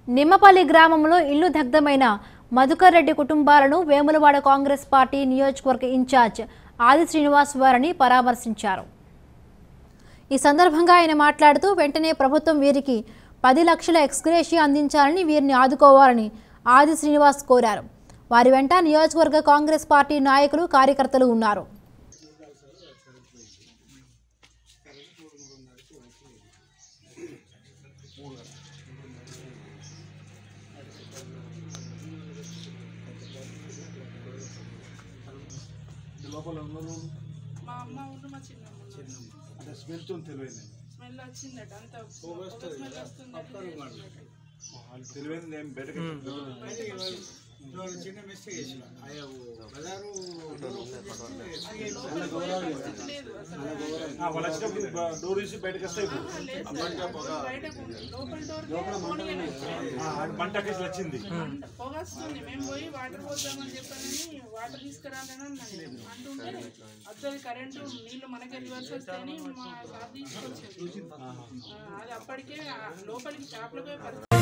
నిమ్మపల్లి గ్రామంలో ఇల్లు దగ్ధమైన మధుకర్ రెడ్డి కుటుంబాలను వేములవాడ కాంగ్రెస్ పార్టీ నియోజకవర్గ ఇన్ఛార్జ్ ఆది శ్రీనివాస్ వారిని పరామర్శించారు ఈ సందర్భంగా ఆయన మాట్లాడుతూ వెంటనే ప్రభుత్వం వీరికి పది లక్షల ఎక్స్గ్రేషియా అందించాలని వీరిని ఆదుకోవాలని ఆది శ్రీనివాస్ కోరారు వారి వెంట నియోజకవర్గ కాంగ్రెస్ పార్టీ నాయకులు కార్యకర్తలు ఉన్నారు లోపల ఉన్నది మా అమ్మ ఉండు మా చిన్నమ్మ ఉండు. అంటే స్మెల్ తో తెలియదు స్మెల్ వచ్చిందట అంత పొగ స్మెల్ వస్తుందట వాళ్ళు తెలియదు ఏం బయటకు చిన్న మిస్టేక్ చేసిన ఆయా బజారు లేదు అసలు వాళ్ళు వచ్చినప్పుడు డోర్ తీసి బయటకు వస్తే ఆ, లేదు సార్. బయటకు లోపల డోర్ పోనీయలే. మంట కేసు వచ్చింది మంట- పొగ వస్తుంది మేము పోయి వాటర్ పోద్దామని చెప్పానని వాటర్ తీసుకురాలని అన్నాను నేను. అంటుంటే అద్దరు కరెంటు నీళ్లు మనకే రివర్స్ వస్తాయని మా సార్ తీసుకొచ్చారు ఆ, అది అప్పటికే ఆ లోపలికి షాప్లో పోయి పరిస్థితి